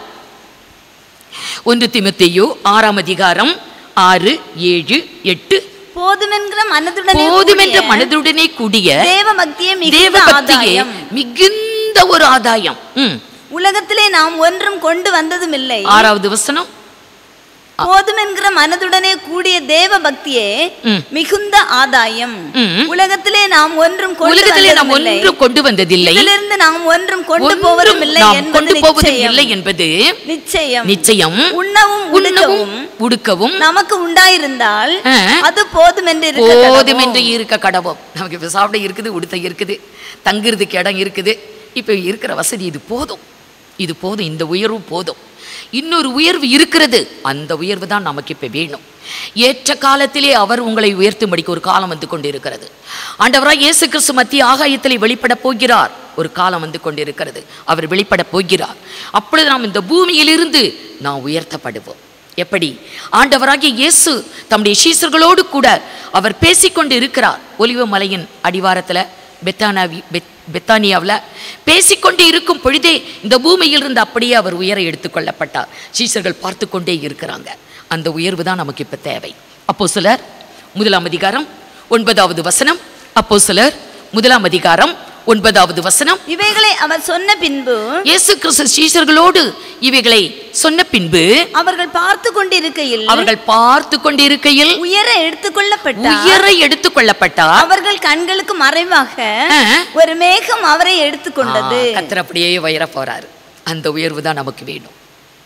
ஒன்று திமுத்தையு ஆறாம் அதிகாரம் ஆறு ஏழு எட்டு போதுமென்கிற மனதுடனே போதுமென்ற கூடிய மனதுடனே கூடிய தேவ பக்தியே தேவ மிகுந்த பக்தியே ஆதாயம் மிகுந்த ஒரு ஆதாயம் ம். உலகத்திலே நாம் ஒன்றும் கொண்டு வந்ததும் இல்லை ஆறாவது வசனம் போதுமென்கிற மனதுடனே கூடிய தேவ பக்தியே ம். மிகுந்த ஆதாயம் ம். உலகத்திலே நாம் ஒன்றும் கொண்டு உலகத்திலே நாம் வந்ததும் இல்லை. ஒன்றும் கொண்டு வந்ததில்லை இதிலிருந்து நாம் ஒன்றும் கொண்டு ஒன்றும் போவதும் இல்லை நாம் என்பது கொண்டு போவதும் நிச்சயம். இல்லை என்பது நிச்சயம் நிச்சயம் உண்ணவும் உண்ணவும் உடுக்கவும் உடுக்கவும் நமக்கு உண்டாயிருந்தால் ஆ. அது போதும் என்று இருக்க போதும் கடவும். என்று இருக்க கடவோம் நமக்கு இப்போ சாப்பிட இருக்குது உடுத்த இருக்குது தங்குறதுக்கு இடம் இருக்குது இப்போ இருக்கிற வசதி இது போதும் இது போதும் இந்த உயர்வு போதும் இன்னொரு உயர்வு இருக்கிறது அந்த உயர்வு தான் நமக்கு இப்போ வேணும் ஏற்ற காலத்திலே அவர் உங்களை உயர்த்தும்படிக்கு ஒரு காலம் வந்து கொண்டிருக்கிறது ஆண்டவராய் இயேசு கிறிஸ்து மத்திய ஆகாயத்திலே வெளிப்பட போகிறார் ஒரு காலம் வந்து கொண்டிருக்கிறது அவர் வெளிப்பட போகிறார் அப்பொழுது நாம் இந்த பூமியிலிருந்து நாம் உயர்த்தப்படுவோம் எப்படி ஆண்டவராகிய இயேசு தம்முடைய சீசர்களோடு கூட அவர் பேசிக்கொண்டு இருக்கிறார் ஒலிவ மலையின் அடிவாரத்தில் பெத்தானாவி பெத் பெத்தானியாவில் பேசிக்கொண்டு இருக்கும் பொழுதே இந்த பூமியில் இருந்து அப்படியே அவர் உயர எடுத்துக்கொள்ளப்பட்டார் சீசர்கள் பார்த்து கொண்டே இருக்கிறாங்க அந்த உயர்வு தான் நமக்கு இப்போ தேவை அப்போ சிலர் முதலாம் அதிகாரம் ஒன்பதாவது வசனம் அப்போ சிலர் முதலாம் அதிகாரம் ஒன்பதாவது வசனம் இவைகளை அவர் சொன்ன பின்பு இயேசு கிறிஸ்து சீசர்களோடு இவைகளை சொன்ன பின்பு அவர்கள் பார்த்து கொண்டிருக்கையில் அவர்கள் பார்த்து கொண்டிருக்கையில் உயர எடுத்துக்கொள்ளப்பட்டார் உயர எடுத்துக்கொள்ளப்பட்டார் அவர்கள் கண்களுக்கு மறைவாக ஆ. ஒரு மேகம் அவரை எடுத்துக்கொண்டது ஆ, கர்த்தர் அப்படியே உயர போறாரு அந்த உயர்வு தான் நமக்கு வேணும்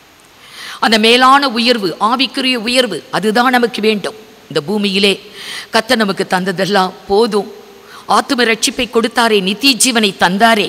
அந்த மேலான உயர்வு ஆவிக்குரிய உயர்வு அதுதான் நமக்கு வேண்டும் இந்த பூமியிலே கர்த்தர் நமக்கு தந்ததெல்லாம் போதும் ஆத்தும ரட்சிப்பை கொடுத்தாரே நித்திய ஜீவனை தந்தாரே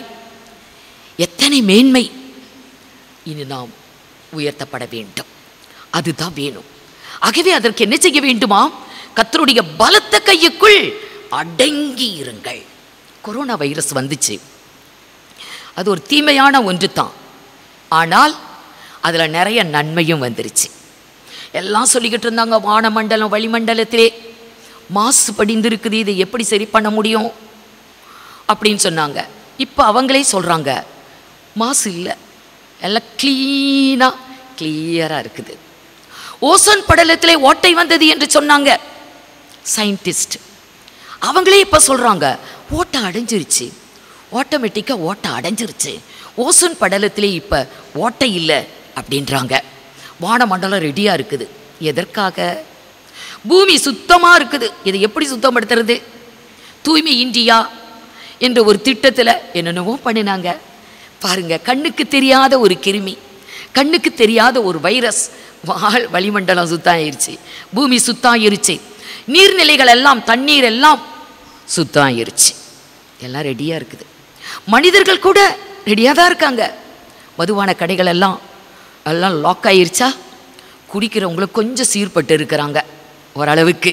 எத்தனை மேன்மை இனி நாம் உயர்த்தப்பட வேண்டும் அதுதான் வேணும் ஆகவே அதற்கு என்ன செய்ய வேண்டுமா கத்தருடைய பலத்த கையுக்குள் அடங்கி இருங்கள் கொரோனா வைரஸ் வந்துச்சு அது ஒரு தீமையான ஒன்று தான் ஆனால் அதில் நிறைய நன்மையும் வந்துருச்சு எல்லாம் சொல்லிக்கிட்டு இருந்தாங்க வானமண்டலம் வளிமண்டலத்திலே மாசு படிந்திருக்குது இதை எப்படி சரி பண்ண முடியும் அப்படின்னு சொன்னாங்க இப்போ அவங்களே சொல்கிறாங்க மாசு இல்லை எல்லாம் க்ளீனாக கிளியராக இருக்குது ஓசோன் படலத்திலே ஓட்டை வந்தது என்று சொன்னாங்க சயின்டிஸ்ட் அவங்களே இப்போ சொல்கிறாங்க ஓட்டை அடைஞ்சிருச்சு ஆட்டோமேட்டிக்காக ஓட்டை அடைஞ்சிருச்சு ஓசோன் படலத்திலே இப்போ ஓட்டை இல்லை அப்படின்றாங்க வானமண்டலம் ரெடியாக இருக்குது எதற்காக பூமி சுத்தமாக இருக்குது இதை எப்படி சுத்தப்படுத்துறது தூய்மை இந்தியா என்ற ஒரு திட்டத்தில் என்னென்னவோ பண்ணினாங்க பாருங்க கண்ணுக்கு தெரியாத ஒரு கிருமி கண்ணுக்கு தெரியாத ஒரு வைரஸ் வாழ் வளிமண்டலம் சுத்தம் ஆயிருச்சு பூமி சுத்தம் ஆயிருச்சு நீர்நிலைகள் எல்லாம் தண்ணீர் எல்லாம் சுத்தம் ஆயிருச்சு எல்லாம் ரெடியாக இருக்குது மனிதர்கள் கூட ரெடியாக தான் இருக்காங்க மதுவான கடைகள் எல்லாம் எல்லாம் லாக் ஆயிருச்சா குடிக்கிறவங்களுக்கு கொஞ்சம் சீர்பட்டு இருக்கிறாங்க ஓரளவுக்கு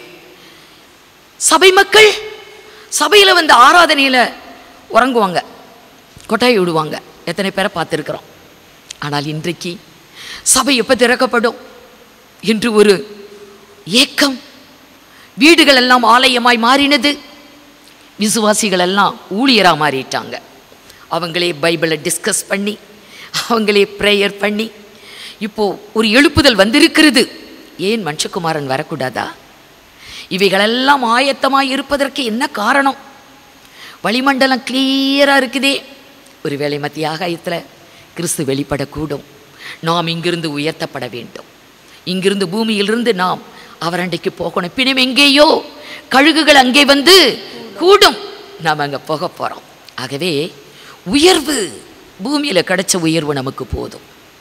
சபை மக்கள் சபையில் வந்து ஆராதனையில் உறங்குவாங்க கொட்டாய் விடுவாங்க எத்தனை பேரை பார்த்துருக்குறோம் ஆனால் இன்றைக்கு சபை எப்போ திறக்கப்படும் என்று ஒரு ஏக்கம் வீடுகள் எல்லாம் ஆலயமாய் மாறினது விசுவாசிகள் எல்லாம் ஊழியராக மாறிட்டாங்க அவங்களே பைபிளை டிஸ்கஸ் பண்ணி அவங்களே ப்ரேயர் பண்ணி இப்போ ஒரு எழுப்புதல் வந்திருக்கிறது ஏன் மனுஷகுமாரன் வரக்கூடாதா இவைகளெல்லாம் ஆயத்தமாய் இருப்பதற்கு என்ன காரணம் வளிமண்டலம் கிளியராக இருக்குதே ஒருவேளை மத்திய ஆகாயத்தில் கிறிஸ்து வெளிப்படக்கூடும் நாம் இங்கிருந்து உயர்த்தப்பட வேண்டும் இங்கிருந்து பூமியிலிருந்து நாம் அவரண்டைக்கு போகணும் பின்னும் எங்கேயோ கழுகுகள் அங்கே வந்து கூடும் நாம் அங்கே போக போகிறோம் ஆகவே உயர்வு பூமியில் கிடைச்ச உயர்வு நமக்கு போதும்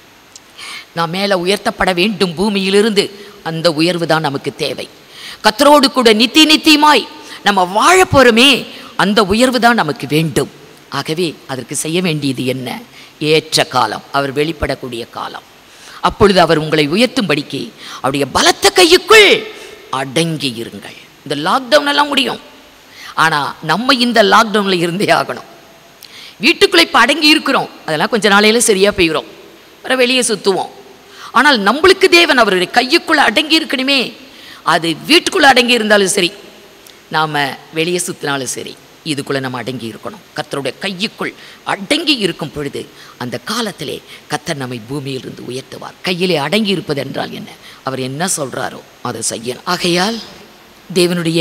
நாம் மேலே உயர்த்தப்பட வேண்டும் பூமியிலிருந்து அந்த உயர்வு தான் நமக்கு தேவை கத்தரோடு கூட நித்தி நித்தியமாய் நம்ம வாழ போகிறோமே அந்த உயர்வு தான் நமக்கு வேண்டும் ஆகவே அதற்கு செய்ய வேண்டியது என்ன ஏற்ற காலம் அவர் வெளிப்படக்கூடிய காலம் அப்பொழுது அவர் உங்களை உயர்த்தும்படிக்கு அவருடைய பலத்த கையுக்குள் அடங்கி இருங்கள் இந்த லாக்டவுன் எல்லாம் முடியும் ஆனால் நம்ம இந்த லாக்டவுனில் இருந்தே ஆகணும் வீட்டுக்குள்ளே இப்போ அடங்கி இருக்கிறோம் அதெல்லாம் கொஞ்ச நாளையில சரியாக போயிடும் வர வெளியே சுற்றுவோம் ஆனால் நம்மளுக்கு தேவன் அவருடைய கையுக்குள்ளே அடங்கி இருக்கணுமே அது வீட்டுக்குள்ளே அடங்கி இருந்தாலும் சரி நாம் வெளியே சுற்றினாலும் சரி இதுக்குள்ளே நம்ம அடங்கி இருக்கணும் கர்த்தருடைய கையுக்குள் அடங்கி இருக்கும் பொழுது அந்த காலத்திலே கர்த்தர் நம்மை பூமியிலிருந்து உயர்த்துவார் கையிலே அடங்கி இருப்பது என்றால் என்ன அவர் என்ன சொல்கிறாரோ அதை செய்யணும் ஆகையால் தேவனுடைய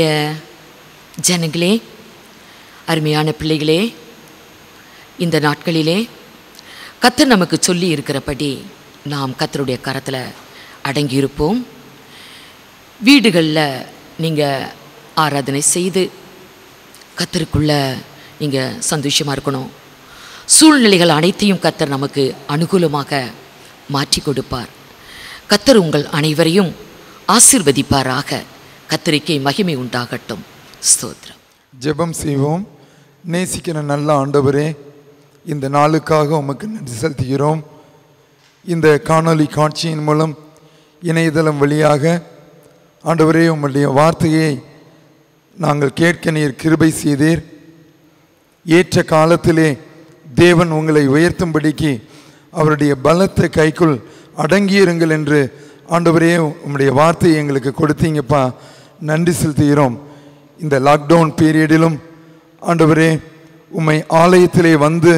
ஜனங்களே அருமையான பிள்ளைகளே இந்த நாட்களிலே கத்தர் நமக்கு சொல்லி இருக்கிறபடி நாம் கத்தருடைய கரத்தில் அடங்கியிருப்போம் வீடுகளில் நீங்கள் ஆராதனை செய்து கத்தருக்குள்ள நீங்கள் சந்தோஷமாக இருக்கணும் சூழ்நிலைகள் அனைத்தையும் கத்தர் நமக்கு அனுகூலமாக மாற்றி கொடுப்பார் கத்தர் உங்கள் அனைவரையும் ஆசிர்வதிப்பாராக கத்தரிக்கை மகிமை உண்டாகட்டும் ஸ்தோத்திரம் ஜெபம் செய்வோம் நேசிக்கிற நல்ல ஆண்டவரே இந்த நாளுக்காக உமக்கு நன்றி செலுத்துகிறோம் இந்த காணொளி காட்சியின் மூலம் இணையதளம் வழியாக ஆண்டவரே உம்முடைய வார்த்தையை நாங்கள் கேட்க நீர் கிருபை செய்தீர் ஏற்ற காலத்திலே தேவன் உங்களை உயர்த்தும்படிக்கு அவருடைய பலத்த கைக்குள் அடங்கியிருங்கள் என்று ஆண்டவரே உம்முடைய வார்த்தையை எங்களுக்கு கொடுத்தீங்கப்பா நன்றி செலுத்துகிறோம் இந்த லாக்டவுன் பீரியடிலும் ஆண்டவரே உம்மை ஆலயத்திலே வந்து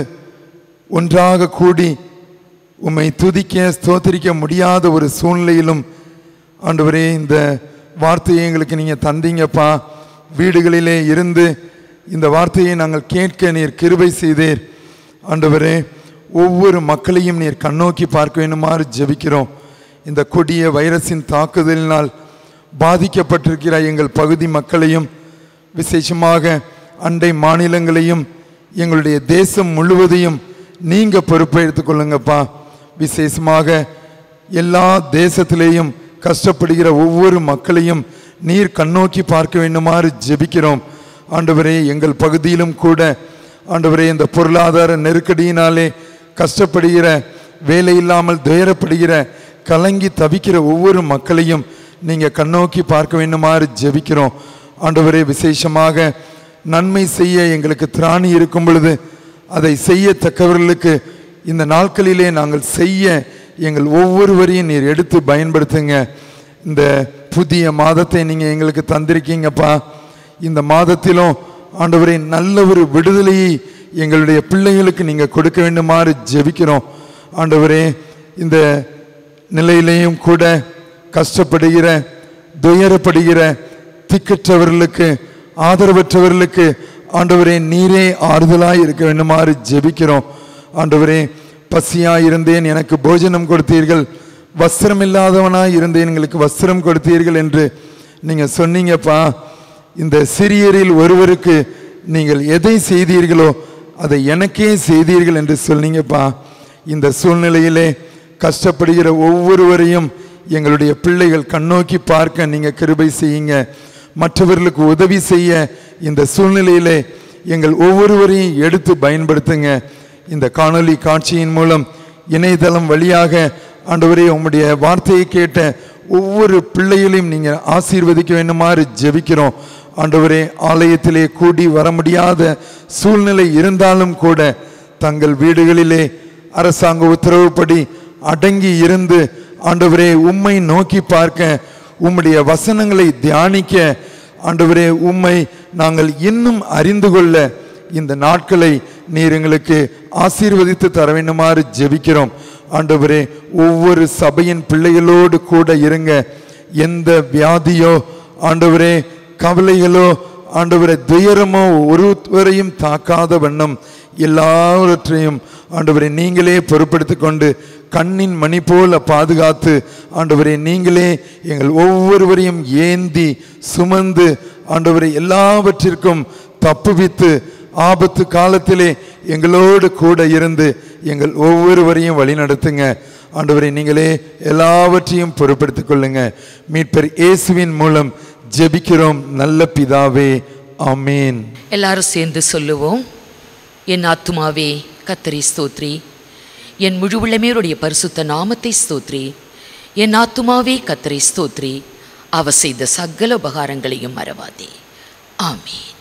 ஒன்றாக கூடி உம்மை துதிக்க ஸ்தோத்திரிக்க முடியாத ஒரு சூழ்நிலையிலும் ஆண்டவரே இந்த வார்த்தையை எங்களுக்கு நீங்கள் தந்தீங்கப்பா வீடுகளிலே இருந்து இந்த வார்த்தையை நாங்கள் கேட்க நீர் கிருபை செய்தீர் ஆண்டவரே ஒவ்வொரு மக்களையும் நீர் கண்ணோக்கி பார்க்க வேண்டுமாறு ஜெபிக்கிறோம் இந்த கொடிய வைரஸின் தாக்குதலினால் பாதிக்கப்பட்டிருக்கிற எங்கள் பகுதி மக்களையும் விசேஷமாக அண்டை மாநிலங்களையும் எங்களுடைய தேசம் முழுவதையும் நீங்க பொறுப்பை எடுத்துக்கொள்ளுங்கப்பா விசேஷமாக எல்லா தேசத்திலேயும் கஷ்டப்படுகிற ஒவ்வொரு மக்களையும் நீர் கண்ணோக்கி பார்க்க வேண்டுமாறு ஜெபிக்கிறோம் ஆண்டவரே எங்கள் பகுதியிலும் கூட ஆண்டவரே இந்த பொருளாதார நெருக்கடியினாலே கஷ்டப்படுகிற வேலை இல்லாமல் துயரப்படுகிற கலங்கி தவிக்கிற ஒவ்வொரு மக்களையும் நீங்கள் கண்ணோக்கி பார்க்க வேண்டுமாறு ஜெபிக்கிறோம் ஆண்டவரே விசேஷமாக நன்மை செய்ய எங்களுக்கு திராணி இருக்கும் பொழுது அதை செய்யத்தக்கவர்களுக்கு இந்த நாட்களிலே நாங்கள் செய்ய எங்கள் ஒவ்வொருவரையும் நீர் எடுத்து பயன்படுத்துங்க இந்த புதிய மாதத்தை நீங்கள் எங்களுக்கு தந்திருக்கீங்கப்பா இந்த மாதத்திலும் ஆண்டவரே நல்ல ஒரு விடுதலையை எங்களுடைய பிள்ளைகளுக்கு நீங்கள் கொடுக்க வேண்டுமாறு ஜெபிக்கிறோம் ஆண்டவரே இந்த நிலையிலேயும் கூட கஷ்டப்படுகிற துயரப்படுகிற திக்கற்றவர்களுக்கு ஆதரவற்றவர்களுக்கு ஆண்டவரே நீரே ஆறுதலாய் இருக்க வேண்டுமாறு ஜெபிக்கிறோம் ஆண்டவரே பசியாய் இருந்தேன் எனக்கு போஜனம் கொடுத்தீர்கள் வஸ்திரம் இல்லாதவனாய் இருந்தேன் எங்களுக்கு வஸ்திரம் கொடுத்தீர்கள் என்று நீங்க சொன்னீங்கப்பா இந்த சிறியரில் ஒருவருக்கு நீங்கள் எதை செய்தீர்களோ அதை எனக்கே செய்தீர்கள் என்று சொன்னீங்கப்பா இந்த சூழ்நிலையிலே கஷ்டப்படுகிற ஒவ்வொருவரையும் எங்களுடைய பிள்ளைகள் கண்ணோக்கி பார்க்க நீங்க கிருபை செய்யுங்க மற்றவர்களுக்கு உதவி செய்ய இந்த சூழ்நிலையிலே எங்கள் ஒவ்வொருவரையும் எடுத்து பயன்படுத்துங்க இந்த காணொளி காட்சியின் மூலம் இணையதளம் வழியாக ஆண்டவரே உம்முடைய வார்த்தையை கேட்ட ஒவ்வொரு பிள்ளைகளையும் நீங்க ஆசீர்வதிக்க வேண்டுமாறு ஜெபிக்கிறோம் ஆண்டவரே ஆலயத்திலே கூடி வர முடியாத சூழ்நிலை இருந்தாலும் கூட தங்கள் வீடுகளிலே அரசாங்க உத்தரவுப்படி அடங்கி இருந்து ஆண்டவரே உம்மை நோக்கி பார்க்க உம்முடைய வசனங்களை தியானிக்க ஆண்டவரே உம்மை நாங்கள் இன்னும் அறிந்து கொள்ள இந்த நாட்களை நீர் எங்களுக்கு ஆசீர்வதித்து தர வேண்டுமாறு ஜெபிக்கிறோம் ஆண்டவரே ஒவ்வொரு சபையின் பிள்ளைகளோடு கூட இருங்க எந்த வியாதியோ ஆண்டவரே கவலைகளோ ஆண்டவரே துயரமோ ஒருவரையும் தாக்காத வண்ணம் எல்லாவற்றையும் ஆண்டவரை நீங்களே பொறுப்படுத்திக் கொண்டு கண்ணின் மணி போல பாதுகாத்து ஆண்டவரை நீங்களே எங்கள் ஒவ்வொருவரையும் ஏந்தி சுமந்து ஆண்டவரை எல்லாவற்றிற்கும் தப்புவித்து ஆபத்து காலத்திலே எங்களோடு கூட இருந்து எங்கள் ஒவ்வொருவரையும் வழிநடத்துங்க ஆண்டவரை நீங்களே எல்லாவற்றையும் பொறுப்படுத்திக் கொள்ளுங்க மீட்பர் இயேசுவின் மூலம் ஜெபிக்கிறோம் நல்ல பிதாவே ஆமேன் எல்லாரும் சேர்ந்து சொல்லுவோம் என் ஆத்துமாவே கத்தரி ஸ்தோத்ரி என் முழு உள்ளமேருடைய பரிசுத்த நாமத்தை ஸ்தோத்ரி என் ஆத்துமாவே கத்தரி ஸ்தோத்ரி அவ செய்த சகல உபகாரங்களையும் மறவாதே ஆமீன்